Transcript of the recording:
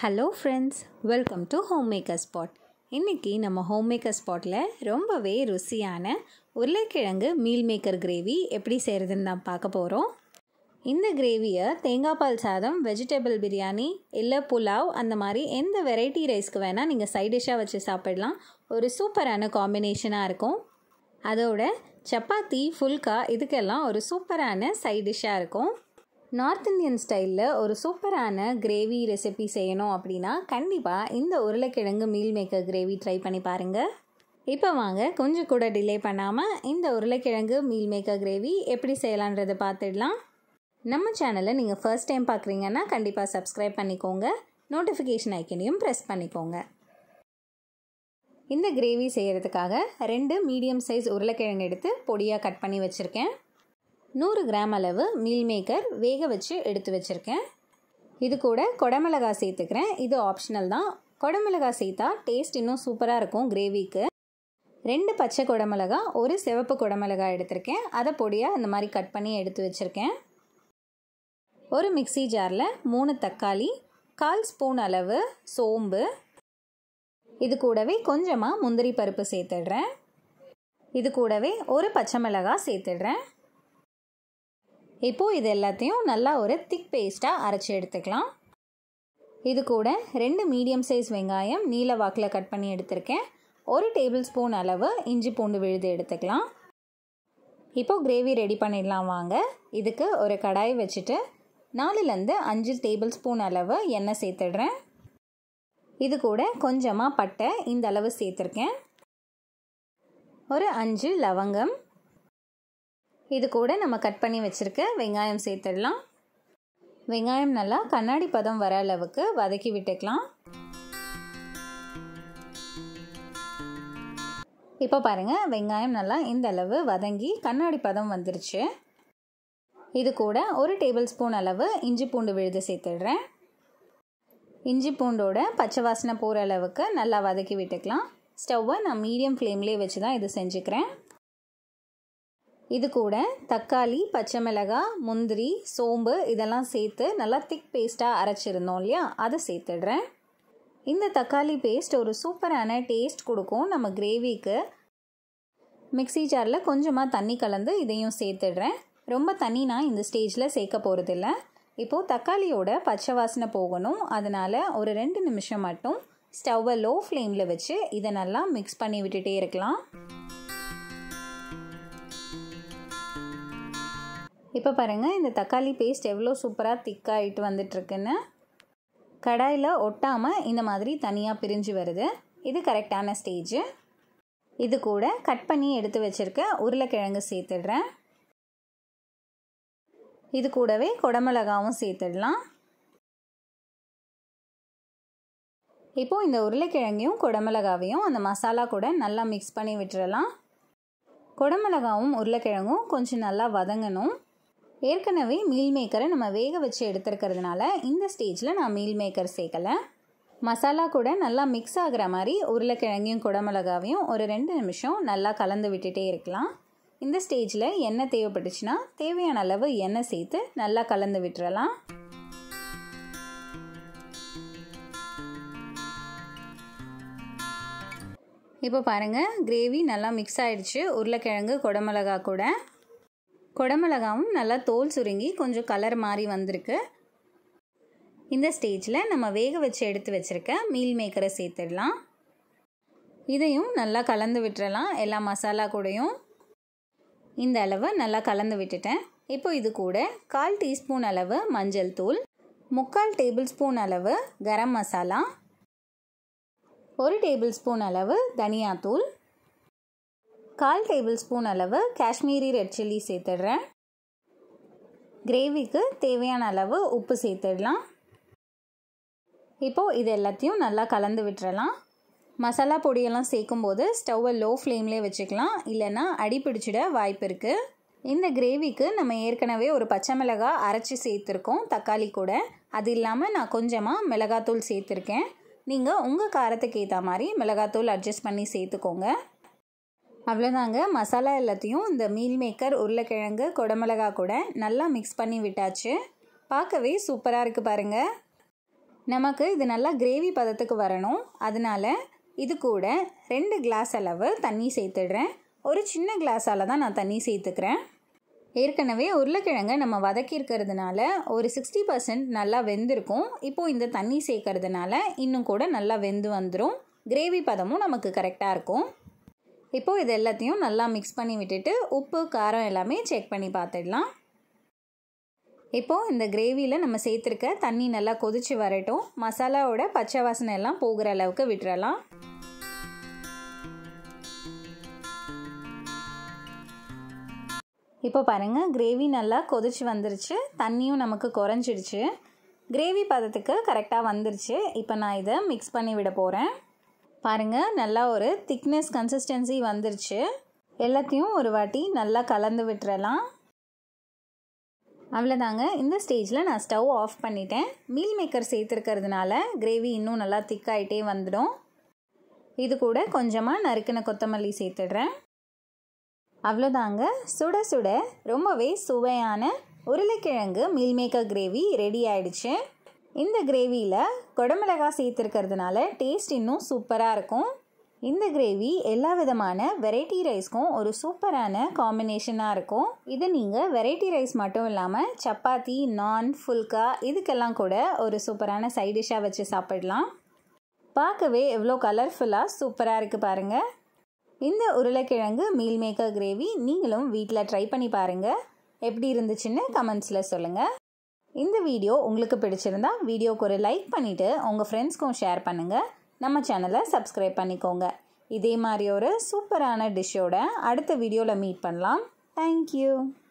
hello friends welcome to homemaker spot இன்றைக்கி நம்ம home maker ஸ்பாட்டில் ரொம்பவே ருசியான உருளைக்கிழங்கு மீல் மேக்கர் கிரேவி எப்படி செய்கிறதுன்னு தான் பார்க்க போகிறோம் இந்த கிரேவியை தேங்காய் பால் சாதம் வெஜிடபிள் பிரியாணி இல்லை புலாவ் அந்த மாதிரி எந்த வெரைட்டி ரைஸ்க்கு வேணால் நீங்கள் சைட் டிஷ்ஷாக வச்சு சாப்பிடலாம் ஒரு சூப்பரான காம்பினேஷனாக இருக்கும் அதோட சப்பாத்தி ஃபுல்கா இதுக்கெல்லாம் ஒரு சூப்பரான சைட் டிஷ்ஷாக இருக்கும் நார்த் இந்தியன் ஸ்டைலில் ஒரு சூப்பரான கிரேவி ரெசிபி செய்யணும் அப்படின்னா கண்டிப்பாக இந்த உருளைக்கிழங்கு மீல் மேக்கர் கிரேவி ட்ரை பண்ணி பாருங்கள் இப்போ வாங்க கொஞ்சம் கூட டிலே பண்ணாமல் இந்த உருளைக்கிழங்கு மீல் மேக்கர் கிரேவி எப்படி செய்யலான்றதை பார்த்துடலாம் நம்ம சேனலை நீங்கள் ஃபர்ஸ்ட் டைம் பார்க்குறீங்கன்னா கண்டிப்பாக சப்ஸ்கிரைப் பண்ணிக்கோங்க நோட்டிஃபிகேஷன் ஐக்கனையும் ப்ரெஸ் பண்ணிக்கோங்க இந்த கிரேவி செய்கிறதுக்காக ரெண்டு மீடியம் சைஸ் உருளைக்கிழங்கு எடுத்து பொடியாக கட் பண்ணி வச்சுருக்கேன் நூறு கிராம் அளவு மீல் மேக்கர் வேக வச்சு எடுத்து வச்சுருக்கேன் இது கூட கொடமிளகா சேர்த்துக்கிறேன் இது ஆப்ஷனல் தான் கொடமிளகா சேர்த்தா டேஸ்ட் இன்னும் சூப்பராக இருக்கும் கிரேவிக்கு ரெண்டு பச்சை குடமிளகா ஒரு சிவப்பு குடமிளகா எடுத்திருக்கேன் அதை பொடியாக இந்த மாதிரி கட் பண்ணி எடுத்து வச்சுருக்கேன் ஒரு மிக்சி ஜாரில் மூணு தக்காளி கால் ஸ்பூன் அளவு சோம்பு இது கூடவே கொஞ்சமாக முந்திரி பருப்பு சேர்த்துடுறேன் இது கூடவே ஒரு பச்சை மிளகாய் சேர்த்துடுறேன் இப்போது இது எல்லாத்தையும் நல்லா ஒரு திக் பேஸ்ட்டாக அரைச்சி எடுத்துக்கலாம் இது கூட ரெண்டு மீடியம் சைஸ் வெங்காயம் நீல வாக்கில் கட் பண்ணி எடுத்திருக்கேன் ஒரு டேபிள் ஸ்பூன் அளவு இஞ்சி பூண்டு விழுது எடுத்துக்கலாம் இப்போது கிரேவி ரெடி பண்ணிடலாம் வாங்க இதுக்கு ஒரு கடாய் வச்சுட்டு நாலுலேருந்து அஞ்சு டேபிள் ஸ்பூன் அளவு எண்ணெய் சேர்த்துடுறேன் இது கூட கொஞ்சமாக பட்டை இந்த அளவு சேர்த்துருக்கேன் ஒரு அஞ்சு லவங்கம் இது கூட நம்ம கட் பண்ணி வச்சுருக்க வெங்காயம் சேர்த்துடலாம் வெங்காயம் நல்லா கண்ணாடி பதம் வர அளவுக்கு வதக்கி விட்டுக்கலாம் இப்போ பாருங்கள் வெங்காயம் நல்லா இந்த அளவு வதங்கி கண்ணாடி பதம் வந்துருச்சு இது கூட ஒரு டேபிள் ஸ்பூன் அளவு இஞ்சி பூண்டு விழுது சேர்த்துடுறேன் இஞ்சி பூண்டோட பச்சை வாசனை போகிற அளவுக்கு நல்லா வதக்கி விட்டுக்கலாம் ஸ்டவ்வை நான் மீடியம் ஃப்ளேம்லேயே வச்சு தான் இது செஞ்சுக்கிறேன் இது கூட தக்காளி பச்சை மிளகாய் முந்திரி சோம்பு இதெல்லாம் சேர்த்து நல்லா திக் பேஸ்ட்டாக அரைச்சிருந்தோம் இல்லையா அதை சேர்த்துடுறேன் இந்த தக்காளி பேஸ்ட் ஒரு சூப்பரான டேஸ்ட் கொடுக்கும் நம்ம கிரேவிக்கு மிக்சி ஜாரில் கொஞ்சமாக தண்ணி கலந்து இதையும் சேர்த்துடுறேன் ரொம்ப தண்ணி நான் இந்த ஸ்டேஜில் சேர்க்க போகிறதில்ல இப்போது தக்காளியோட பச்சை வாசனை போகணும் அதனால் ஒரு ரெண்டு நிமிஷம் மட்டும் ஸ்டவ்வை லோ ஃப்ளேமில் வச்சு இதை நல்லா மிக்ஸ் பண்ணி விட்டுட்டே இருக்கலாம் இப்போ பாருங்கள் இந்த தக்காளி பேஸ்ட் எவ்வளோ சூப்பராக திக்காகிட்டு வந்துட்டுருக்குன்னு கடாயில் ஒட்டாமல் இந்த மாதிரி தனியாக பிரிஞ்சு வருது இது கரெக்டான ஸ்டேஜு இது கூட கட் பண்ணி எடுத்து வச்சுருக்க உருளைக்கிழங்கு சேர்த்துடுறேன் இது கூடவே குடமிளகாவும் சேர்த்துடலாம் இப்போது இந்த உருளைக்கிழங்கையும் குடமிளகாவையும் அந்த மசாலா கூட நல்லா மிக்ஸ் பண்ணி விட்டுறலாம் குடமிளகாவும் உருளைக்கிழங்கும் கொஞ்சம் நல்லா வதங்கணும் ஏற்கனவே மீல் மேக்கரை நம்ம வேக வச்சு எடுத்துருக்கிறதுனால இந்த ஸ்டேஜில் நான் மீல் மேக்கர் சேர்க்கலை மசாலா கூட நல்லா மிக்ஸ் ஆகிற மாதிரி உருளைக்கிழங்கையும் குடமிளகாவையும் ஒரு ரெண்டு நிமிஷம் நல்லா கலந்து விட்டுட்டே இருக்கலாம் இந்த ஸ்டேஜில் எண்ணெய் தேவைப்பட்டுச்சுன்னா தேவையான அளவு எண்ணெய் சேர்த்து நல்லா கலந்து விட்டுறலாம் இப்போ பாருங்கள் கிரேவி நல்லா மிக்ஸ் ஆகிடுச்சு உருளைக்கிழங்கு குடமிளகா கூட குடமிளகாவும் நல்லா தோல் சுருங்கி கொஞ்சம் கலர் மாதிரி வந்திருக்கு இந்த ஸ்டேஜில் நம்ம வேக வச்சு எடுத்து வச்சுருக்க மீல் மேக்கரை சேர்த்துடலாம் இதையும் நல்லா கலந்து விட்டுறலாம் எல்லா மசாலா கூடயும் இந்த அளவு நல்லா கலந்து விட்டுட்டேன் இப்போ இது கூட கால் டீஸ்பூன் அளவு மஞ்சள் தூள் முக்கால் டேபிள் ஸ்பூன் அளவு கரம் மசாலா ஒரு டேபிள் ஸ்பூன் அளவு தனியாத்தூள் கால் டேபிள் ஸ்பூன் அளவு காஷ்மீரி ரெட் சில்லி சேர்த்துடுறேன் கிரேவிக்கு தேவையான அளவு உப்பு சேர்த்துடலாம் இப்போது இது எல்லாத்தையும் நல்லா கலந்து விட்டுறலாம் மசாலா பொடியெல்லாம் சேர்க்கும்போது ஸ்டவ்வை லோ ஃப்ளேம்லேயே வச்சுக்கலாம் இல்லைன்னா அடி பிடிச்சிட வாய்ப்பு இருக்குது இந்த கிரேவிக்கு நம்ம ஏற்கனவே ஒரு பச்சை மிளகாய் அரைச்சி சேர்த்துருக்கோம் தக்காளி கூட அது இல்லாமல் நான் கொஞ்சமாக மிளகாத்தூள் சேர்த்துருக்கேன் நீங்கள் உங்கள் காரத்துக்கு ஏற்ற மாதிரி மிளகாத்தூள் அட்ஜஸ்ட் பண்ணி சேர்த்துக்கோங்க அவ்வளோதாங்க மசாலா எல்லாத்தையும் இந்த மீல் மேக்கர் உருளைக்கிழங்கு குடமிளகா கூட நல்லா மிக்ஸ் பண்ணி விட்டாச்சு பார்க்கவே சூப்பராக இருக்குது பாருங்கள் நமக்கு இது நல்லா கிரேவி பதத்துக்கு வரணும் அதனால் இது கூட ரெண்டு கிளாஸ் அளவு தண்ணி சேர்த்துடுறேன் ஒரு சின்ன கிளாஸால் தான் நான் தண்ணி சேர்த்துக்கிறேன் ஏற்கனவே உருளைக்கிழங்கை நம்ம வதக்கியிருக்கிறதுனால ஒரு சிக்ஸ்டி பர்சன்ட் நல்லா வெந்திருக்கும் இப்போது இந்த தண்ணி சேர்க்கறதுனால இன்னும் கூட நல்லா வெந்து வந்துடும் கிரேவி பதமும் நமக்கு கரெக்டாக இருக்கும் இப்போது இது எல்லாத்தையும் நல்லா மிக்ஸ் பண்ணி விட்டுட்டு உப்பு காரம் எல்லாமே செக் பண்ணி பார்த்துடலாம் இப்போது இந்த கிரேவியில் நம்ம சேர்த்துருக்க தண்ணி நல்லா கொதிச்சு வரட்டும் மசாலாவோட பச்சை வாசனை எல்லாம் போகிற அளவுக்கு விட்டுறலாம் இப்போ பாருங்கள் கிரேவி நல்லா கொதிச்சு வந்துருச்சு தண்ணியும் நமக்கு குறைஞ்சிடுச்சு கிரேவி பதத்துக்கு கரெக்டாக வந்துருச்சு இப்போ நான் இதை மிக்ஸ் பண்ணி விட போகிறேன் பாருங்கள் நல்லா ஒரு திக்னஸ் கன்சிஸ்டன்சி வந்துருச்சு எல்லாத்தையும் ஒரு வாட்டி நல்லா கலந்து விட்டுறலாம் அவ்வளோதாங்க இந்த ஸ்டேஜில் நான் ஸ்டவ் ஆஃப் பண்ணிட்டேன் மீல் மேக்கர் சேர்த்துருக்கிறதுனால கிரேவி இன்னும் நல்லா திக்காயிட்டே வந்துடும் இது கூட கொஞ்சமாக நறுக்கின கொத்தமல்லி சேர்த்துடுறேன் அவ்வளோதாங்க சுட சுட ரொம்பவே சுவையான உருளைக்கிழங்கு மீல் மேக்கர் கிரேவி ரெடி ஆயிடுச்சு இந்த கிரேவியில் குடமிளகாய் சேர்த்துருக்கிறதுனால டேஸ்ட் இன்னும் சூப்பராக இருக்கும் இந்த கிரேவி எல்லா விதமான வெரைட்டி ரைஸ்க்கும் ஒரு சூப்பரான காம்பினேஷனாக இருக்கும் இது நீங்கள் வெரைட்டி ரைஸ் மட்டும் இல்லாமல் சப்பாத்தி நான் ஃபுல்கா இதுக்கெல்லாம் கூட ஒரு சூப்பரான சைட் டிஷ்ஷாக வச்சு சாப்பிடலாம் பார்க்கவே எவ்வளோ கலர்ஃபுல்லாக சூப்பராக இருக்குது பாருங்கள் இந்த உருளைக்கிழங்கு மீல் மேக்கர் கிரேவி நீங்களும் வீட்டில் ட்ரை பண்ணி பாருங்கள் எப்படி இருந்துச்சுன்னு கமெண்ட்ஸில் சொல்லுங்கள் இந்த வீடியோ உங்களுக்கு பிடிச்சிருந்தா வீடியோக்கு ஒரு லைக் பண்ணிவிட்டு உங்கள் ஃப்ரெண்ட்ஸ்க்கும் ஷேர் பண்ணுங்கள் நம்ம சேனலை சப்ஸ்கிரைப் பண்ணிக்கோங்க இதே மாதிரி ஒரு சூப்பரான டிஷ்ஷோட அடுத்த வீடியோவில் மீட் பண்ணலாம் தேங்க்யூ